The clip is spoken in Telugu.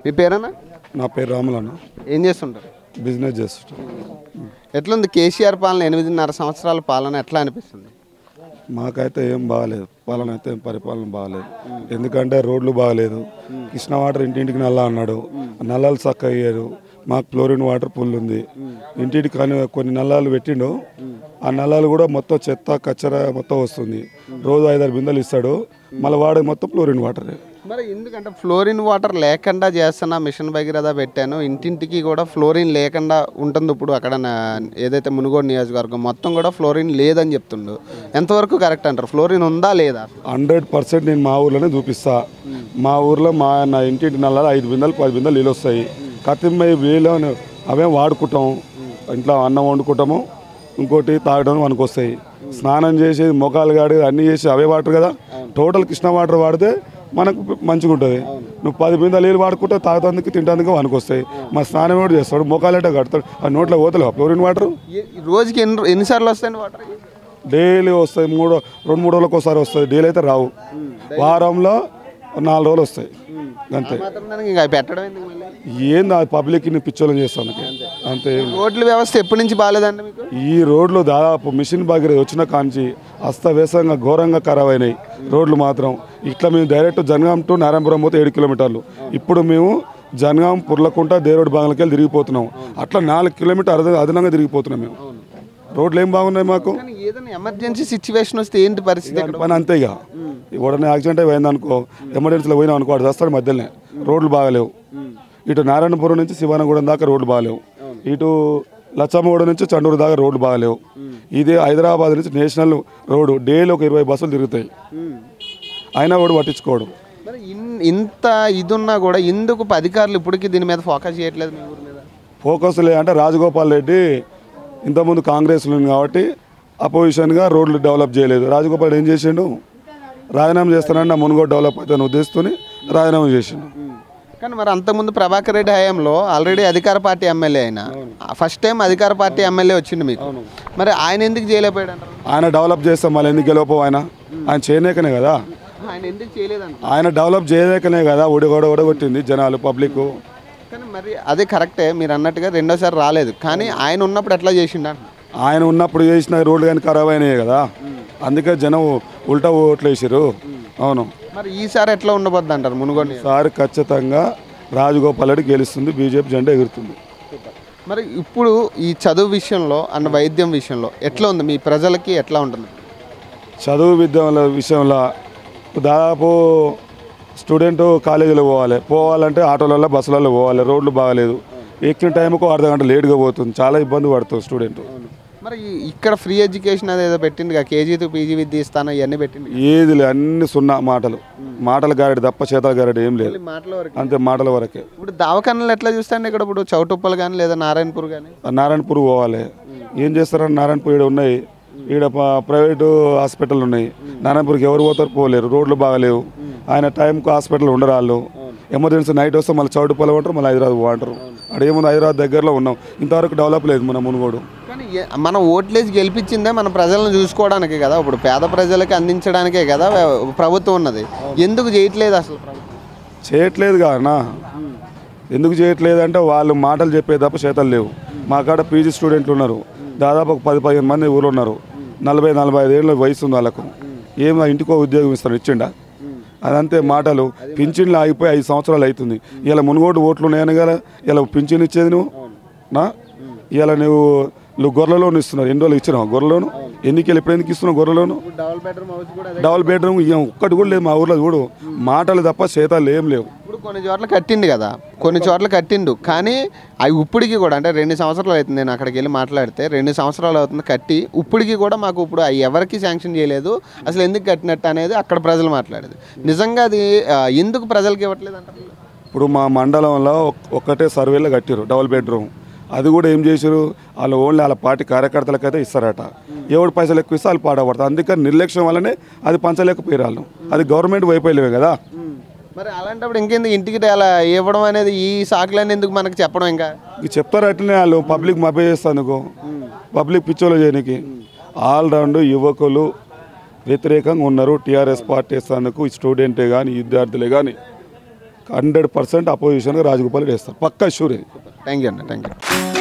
మీ పేరేనా నా పేరు రాములన్న ఏం చేస్తుంటారు బిజినెస్ చేస్తుంటా ఎట్లుంది కేసీఆర్ పాలన ఎనిమిదిన్నర సంవత్సరాల పాలన ఎట్లా అనిపిస్తుంది మాకైతే ఏం బాగాలేదు పాలన అయితే ఏం పరిపాలన బాగాలేదు ఎందుకంటే రోడ్లు బాగాలేదు కృష్ణ వాటర్ ఇంటింటికి నల్ల అన్నాడు నల్లాలు చక్క అయ్యారు మాకు ఫ్లోరిన్ వాటర్ ఫుల్ ఉంది ఇంటింటికి కానీ కొన్ని నల్లాలు పెట్టిండు ఆ నల్లాలు కూడా మొత్తం చెత్త కచ్చర మొత్తం వస్తుంది రోజు ఐదారు బిందెలు ఇస్తాడు మళ్ళీ వాడే మొత్తం ఫ్లోరిన్ వాటరే మరి ఎందుకంటే ఫ్లోరిన్ వాటర్ లేకుండా చేస్తున్న మిషన్ భగీరథ పెట్టాను ఇంటింటికి కూడా ఫ్లోరిన్ లేకుండా ఉంటుంది ఇప్పుడు అక్కడ నా- ఏదైతే మునుగోడు నియోజకవర్గం మొత్తం కూడా ఫ్లోరిన్ లేదని చెప్తుండు ఎంతవరకు కరెక్ట్ అంటారు ఫ్లోరిన్ ఉందా లేదా హండ్రెడ్ పర్సెంట్ నేను మా ఊర్లోనే చూపిస్తా మా ఊర్లో మా నా ఇంటింటి నల్లాలు ఐదు బిందెలు పది బిందెలు నీళ్ళు వస్తాయి కత్తిమ్మై వీళ్ళు అవే వాడుకుంటాం ఇంట్లో అన్నం వండుకుంటాము ఇంకోటి తాగడం మనకు వస్తాయి స్నానం చేసి మొఖాలు గాడి అన్నీ చేసి అవే వాటర్ కదా టోటల్ కృష్ణ వాటర్ వాడితే మనకు మంచిగా ఉంటుంది నువ్వు పది బిందెలు నీళ్ళు వాడుకుంటే తాగుతందుకు తింటానికి మనకు వస్తాయి మా స్నానం కూడా చేస్తాడు మొఖాలంటే కడతాడు ఆ నోట్లో పోతలేవు ఫ్లోరిన్ వాటర్ ఏ- రోజుకి ఎన్ని ఎన్నిసార్లు వస్తాయండి వాటర్ డైలీ వస్తాయి మూడు రెండు మూడు రోజులకు ఒకసారి వస్తుంది డైలీ అయితే రావు వారంలో నాలుగు రోజులు వస్తాయి అంతే మాత్రం దానికి ఇంకా పెట్టడం ఎందుకు మళ్ళీ ఏంది ఆ పబ్లిక్ని పిచ్చోళ్ళని చేస్తాను అంతే రోడ్ల వ్యవస్థ ఎప్పటి నుంచి బాగాలేదండి మీకు ఈ రోడ్లు దాదాపు మిషన్ బాగిరి వచ్చిన కాంచి అస్తవ్యస్తంగా ఘోరంగా ఖరాబ్ అయినాయి రోడ్లు మాత్రం ఇట్లా మేము డైరెక్ట్ జనగాం టు నారాయణపురం పోతే ఏడు కిలోమీటర్లు ఇప్పుడు మేము జనగాం పుర్లకుంట దేరోడ్ బాగలకి వెళ్ళి తిరిగిపోతున్నాం అట్లా నాలుగు కిలోమీటర్ అదనంగా అదనంగా తిరిగిపోతున్నాం మేము రోడ్లు ఏం బాగున్నాయి మాకు కానీ ఏదైనా ఎమర్జెన్సీ సిచ్యువేషన్ వస్తే ఏంటి పరిస్థితి ఇక్కడ పని అంతే ఇక ఎవడన్నా యాక్సిడెంట్ అయింది అనుకో ఎమర్జెన్సీలో పోయినా అనుకో వాడు వస్తాడు మధ్యలోనే రోడ్లు బాగలేవు ఇటు నారాయణపురం నుంచి శివానగూడెం దాకా రోడ్లు బాగలేవు ఇటు లచ్చమ్మగూడ నుంచి చండూరు దాకా రోడ్లు బాగలేవు ఇది హైదరాబాద్ నుంచి నేషనల్ రోడ్డు డైలీ ఒక ఇరవై బస్సులు తిరుగుతాయి అయినా కూడా పట్టించుకోవడం మరి ఇన్- ఇంత ఇది ఉన్నా కూడా ఎందుకు అధికారులు ఇప్పటికీ దీని మీద ఫోకస్ చేయట్లేదు మీ ఊరి మీద ఫోకస్ లే అంటే రాజగోపాల్ రెడ్డి ఇంతకుముందు కాంగ్రెస్లో ఉంది కాబట్టి అపోజిషన్గా రోడ్లు డెవలప్ చేయలేదు రాజగోపాల్ రెడ్డి ఏం చేసిండు రాజీనామా చేస్తానని నా మునుగోడు డెవలప్ అయితే ఉద్దేశిస్తూనే రాజీనామా చేసిండు కానీ మరి అంతకుముందు ప్రభాకర్ రెడ్డి హయాంలో ఆల్రెడీ అధికార పార్టీ ఎమ్మెల్యే అయినా ఫస్ట్ టైం అధికార పార్టీ ఎమ్మెల్యే వచ్చింది మీకు మరి ఆయన ఎందుకు చేయలేకపోయాడు అంటారు ఆయన డెవలప్ చేస్తాం మళ్ళీ ఎందుకు గెలవపో ఆయన ఆయన చేయలేకనే కదా ఆయన ఎందుకు చేయలేదంట ఆయన డెవలప్ చేయలేకనే కదా ఒడిగొడ ఒడగొట్టింది జనాలు పబ్లిక్ కానీ మరి అదే కరెక్టే మీరు అన్నట్టుగా రెండోసారి రాలేదు కానీ ఆయన ఉన్నప్పుడు ఎట్లా చేసిండ ఆయన ఉన్నప్పుడు చేసిన రోడ్లు కానీ ఖరాబ్ అయినాయి కదా అందుకే జనం ఉల్టా ఓట్లు వేసారు అవును మరి ఈసారి ఎట్లా ఉండబోద్ది అంటారు మునుగోడు సారి ఖచ్చితంగా రాజగోపాల్ రెడ్డి గెలుస్తుంది బీజేపీ జెండా ఎగురుతుంది మరి ఇప్పుడు ఈ చదువు విషయంలో అండ్ వైద్యం విషయంలో ఎట్లా ఉంది మీ ప్రజలకి ఎట్లా ఉంటుంది చదువు విద్యల విషయంలో దాదాపు స్టూడెంట్ కాలేజీలో పోవాలి పోవాలంటే ఆటోలలో బస్సులలో పోవాలి రోడ్లు బాగాలేదు ఎక్కిన టైంకు అర్ధ గంట లేట్గా పోతుంది చాలా ఇబ్బంది పడుతుంది స్టూడెంట్ మరి ఈ- ఇక్కడ ఫ్రీ ఎడ్యుకేషన్ అదేదో పెట్టింది కేజీ టు పీజీ విద్య ఇస్తాను ఇవన్నీ పెట్టింది ఏది లేదు అన్ని సున్నా మాటలు మాటల గారెడి తప్ప చేతల గారెడి ఏం లేదు మాటల వరకు అంతే మాటల వరకే ఇప్పుడు దవాఖానలు ఎట్లా చూస్తాండి ఇక్కడ ఇప్పుడు చౌటుప్పలు కానీ లేదా నారాయణపూర్ కానీ ఆ నారాయణపూర్ పోవాలి ఏం చేస్తారని నారాయణపూర్ ఈడ ఉన్నాయి ఈడ ప- ప్రైవేటు హాస్పిటల్ ఉన్నాయి నారాయణపూర్కి ఎవరు పోతారు పోలేరు రోడ్లు బాగలేవు ఆయన టైంకు హాస్పిటల్ ఉండరు వాళ్ళు ఎమర్జెన్సీ నైట్ వస్తే మళ్ళీ చౌటుపల్లి అంటారు మళ్ళీ హైదరాబాద్ పోంటారు అక్కడ ఏముంది హైదరాబాద్ దగ్గరలో ఉన్నాం ఇంతవరకు డెవలప్ లేదు మన మునుగోడు కానీ ఏ- మన ఓట్లేసి గెలిపించిందే మన ప్రజలను చూసుకోవడానికి కదా ఇప్పుడు పేద ప్రజలకి అందించడానికే కదా వ్య- ప్రభుత్వం ఉన్నది ఎందుకు చేయట్లేదు అసలు ప్రభుత్వం చేయట్లేదు కానా ఎందుకు చేయట్లేదు అంటే వాళ్ళు మాటలు చెప్పే తప్ప చేతలు లేవు మా కాడ పీజీ స్టూడెంట్లు ఉన్నారు దాదాపు ఒక పది పదిహేను మంది ఊరు ఉన్నారు నలభై నలభై ఐదు ఏళ్ళ వయసు ఉంది వాళ్ళకు ఏం ఆ ఇంటికో ఉద్యోగం ఇస్తారు ఇచ్చిండా అదంతే మాటలు పింఛన్లు ఆగిపోయి ఐదు సంవత్సరాలు అవుతుంది ఇలా మునుగోడు ఓట్లు ఉన్నాయని కదా ఇలా పింఛన్ ఇచ్చేది నువ్వు నా ఇలా నువ్వు నువ్వు గొర్రెలోను ఇస్తున్నావు ఎన్ని రోజులు ఇచ్చినావు గొర్రెలోను ఎన్నికలు ఎప్పుడు ఎందుకు ఇస్తున్నావు గొర్రెలోను డబుల్ బెడ్రూమ్ హౌస్ కూడా డబుల్ బెడ్రూమ్ ఇక ఒక్కటి కూడా లేదు మా ఊర్లో చూడు మాటలు తప్ప చేతాలు ఏం లేవు ఇప్పుడు కొన్ని చోట్ల కట్టిండు కదా కొన్ని చోట్ల కట్టిండు కానీ అవి ఇప్పటికి కూడా అంటే రెండు సంవత్సరాలు అవుతుంది నేను అక్కడికి వెళ్ళి మాట్లాడితే రెండు సంవత్సరాలు అవుతుంది కట్టి ఇప్పటికి కూడా మాకు ఇప్పుడు అవి ఎవరికి శాంక్షన్ చేయలేదు అసలు ఎందుకు కట్టినట్టు అనేది అక్కడ ప్రజలు మాట్లాడేది నిజంగా అది ఆ, ఎందుకు ప్రజలకు ఇవ్వట్లేదు అంటారు ఇప్పుడు మా మండలంలో ఒక్- ఒక్కటే సర్వేలో కట్టారు డబుల్ బెడ్రూమ్ అది కూడా ఏం చేశారు వాళ్ళు ఓన్లీ వాళ్ళ పార్టీ కార్యకర్తలకైతే ఇస్తారట ఎవడు పైసలు ఎక్కువ ఇస్తే వాళ్ళు పాడబడతారు అందుకని నిర్లక్ష్యం వల్లనే అది పంచలేకపోయారు వాళ్ళు అది గవర్నమెంట్ వైపోయలేవే కదా మరి అలాంటప్పుడు ఇంకెందుకు ఇంటికి అలా ఇవ్వడం అనేది ఈ సాకులన్నీ ఎందుకు మనకు చెప్పడం ఇంకా ఇక చెప్తారు అట్లనే వాళ్ళు పబ్లిక్ మభ్య చేస్తాను పబ్లిక్ పిచ్చోలు చేయడానికి ఆల్ రౌండ్ యువకులు వ్యతిరేకంగా ఉన్నారు టీఆర్ఎస్ పార్టీ ఇస్తానికి స్టూడెంటే కానీ విద్యార్థులే కానీ హండ్రెడ్ పర్సెంట్ అపోజిషన్గా రాజగోపాల్ వేస్తారు పక్కా షూర్ ఇది థ్యాంక్ యూ అన్న థ్యాంక్ యూ